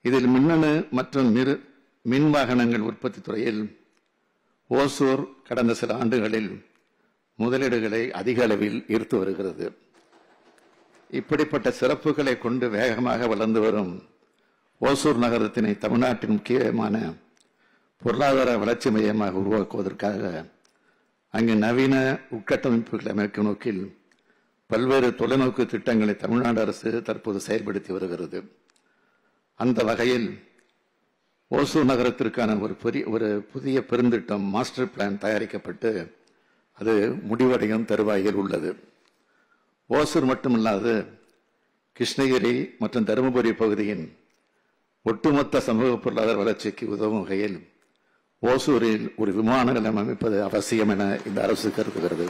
இதில் மின்னணு மற்றும் மிரு மின் வாகனங்கள் உற்பத்தி துறையில் ஓசூர் கடந்த சில ஆண்டுகளில் முதலீடுகளை அதிக அளவில் ஈர்த்து வருகிறது இப்படிப்பட்ட சிறப்புகளை கொண்டு வேகமாக வளர்ந்து வரும் ஓசூர் நகரத்தினை தமிழ்நாட்டின் முக்கியமான பொருளாதார வளர்ச்சி மையமாக உருவாக்குவதற்காக அங்கு நவீன உட்கட்டமைப்புகளை அமைக்கும் நோக்கில் பல்வேறு தொலைநோக்கு திட்டங்களை தமிழ்நாடு அரசு தற்போது செயல்படுத்தி வருகிறது அந்த வகையில் ஓசூர் நகரத்திற்கான ஒரு பெரிய ஒரு புதிய பெருந்திட்டம் மாஸ்டர் பிளான் தயாரிக்கப்பட்டு அது முடிவடையும் தருவாயில் உள்ளது ஓசூர் மட்டுமல்லாது கிருஷ்ணகிரி மற்றும் தருமபுரி பகுதியின் ஒட்டுமொத்த சமூக பொருளாதார வளர்ச்சிக்கு உதவும் வகையில் ஓசூரில் ஒரு விமான நிலையம் அமைப்பது அவசியம் என இந்த அரசு கருதுகிறது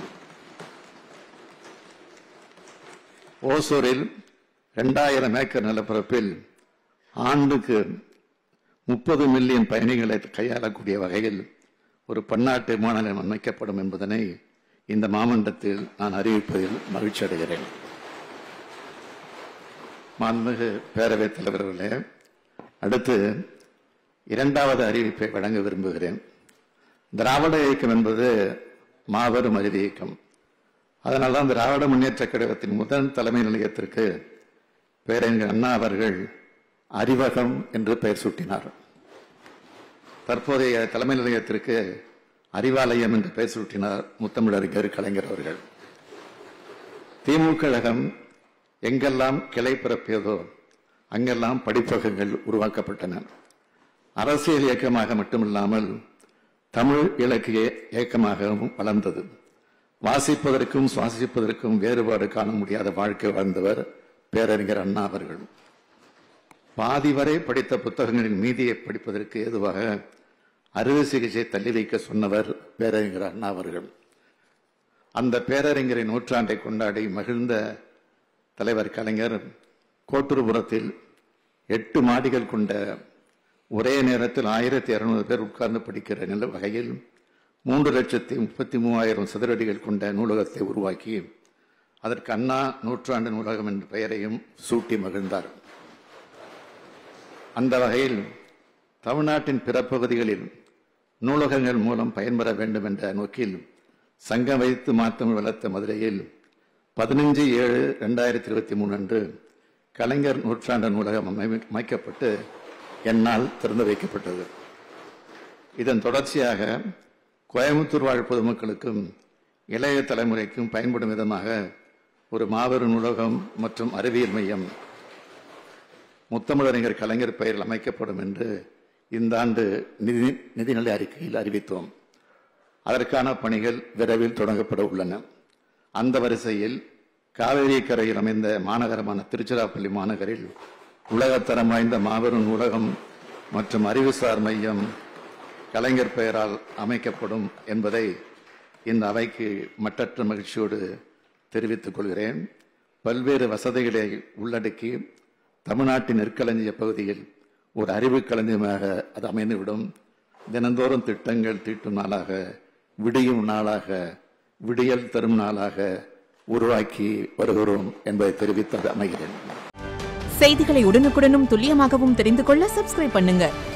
ஓசூரில் இரண்டாயிரம் ஏக்கர் நிலப்பரப்பில் ஆண்டுக்கு முப்பது மில்லியன் பயணிகளை கையாளக்கூடிய வகையில் ஒரு பன்னாட்டு விமான நிலையம் அமைக்கப்படும் என்பதனை இந்த மாமண்டத்தில் நான் அறிவிப்பதில் மகிழ்ச்சி அடைகிறேன் மாண்புமிகு பேரவைத் தலைவர்களே அடுத்து இரண்டாவது அறிவிப்பை வழங்க விரும்புகிறேன் திராவிட இயக்கம் என்பது மாபெரும் அறிவு இயக்கம் அதனால்தான் திராவிட முன்னேற்ற கழகத்தின் முதல் தலைமை நிலையத்திற்கு பேரறிஞர் அண்ணா அவர்கள் அறிவகம் என்று பெயர் சூட்டினார் தற்போதைய தலைமை நிலையத்திற்கு அறிவாலயம் என்று பெயர் சூட்டினார் முத்தமிழறிஞர் கலைஞர் அவர்கள் திமுக கழகம் எங்கெல்லாம் கிளை பிறப்பியதோ அங்கெல்லாம் படிப்பகங்கள் உருவாக்கப்பட்டன அரசியல் இயக்கமாக மட்டுமில்லாமல் தமிழ் இலக்கிய இயக்கமாகவும் வளர்ந்தது வாசிப்பதற்கும் சுவாசிப்பதற்கும் வேறுபாடு காண முடியாத வாழ்க்கை வாழ்ந்தவர் பேரறிஞர் அண்ணா அவர்கள் பாதி வரை படித்த புத்தகங்களின் மீதியை படிப்பதற்கு ஏதுவாக அறுவை சிகிச்சை தள்ளி வைக்க சொன்னவர் பேரறிஞர் அண்ணா அவர்கள் அந்த பேரறிஞரின் நூற்றாண்டை கொண்டாடி மகிழ்ந்த தலைவர் கலைஞர் கோட்டூர்புரத்தில் எட்டு மாடிகள் கொண்ட ஒரே நேரத்தில் ஆயிரத்தி இருநூறு பேர் உட்கார்ந்து படிக்கிற நில வகையில் மூன்று லட்சத்தி முப்பத்தி மூவாயிரம் சதுரடிகள் கொண்ட நூலகத்தை உருவாக்கி அதற்கு அண்ணா நூற்றாண்டு நூலகம் என்ற பெயரையும் சூட்டி மகிழ்ந்தார் அந்த வகையில் தமிழ்நாட்டின் பிற பகுதிகளில் நூலகங்கள் மூலம் பயன்பெற வேண்டும் என்ற நோக்கில் சங்கம் வைத்து மாற்றம் வளர்த்த மதுரையில் பதினஞ்சு ஏழு ரெண்டாயிரத்தி இருபத்தி மூணு அன்று கலைஞர் நூற்றாண்டு நூலகம் அமை- அமைக்கப்பட்டு என்னால் திறந்து வைக்கப்பட்டது இதன் தொடர்ச்சியாக கோயம்புத்தூர் வாழ் பொதுமக்களுக்கும் இளைய தலைமுறைக்கும் பயன்படும் விதமாக ஒரு மாபெரும் நூலகம் மற்றும் அறிவியல் மையம் முத்தமிழறிஞர் கலைஞர் பெயரில் அமைக்கப்படும் என்று இந்த ஆண்டு நிதி நிதிநிலை அறிக்கையில் அறிவித்தோம் அதற்கான பணிகள் விரைவில் தொடங்கப்பட உள்ளன அந்த வரிசையில் காவேரி கரையில் அமைந்த மாநகரமான திருச்சிராப்பள்ளி மாநகரில் உலகத்தரம் வாய்ந்த மாபெரும் நூலகம் மற்றும் அறிவுசார் மையம் கலைஞர் பெயரால் அமைக்கப்படும் என்பதை இந்த அவைக்கு மட்டற்ற மகிழ்ச்சியோடு தெரிவித்துக் கொள்கிறேன் பல்வேறு வசதிகளை உள்ளடக்கி தமிழ்நாட்டின் நெற்களஞ்சிய பகுதியில் ஒரு அறிவு களஞ்சியமாக அது அமைந்துவிடும் தினந்தோறும் திட்டங்கள் தீட்டும் நாளாக விடியும் நாளாக விடியல் தரும் நாளாக உருவாக்கி வருகிறோம் என்பதை தெரிவித்து அமைகிறேன் செய்திகளை உடனுக்குடனும் துல்லியமாகவும் தெரிந்து கொள்ள சப்ஸ்கிரைப் பண்ணுங்க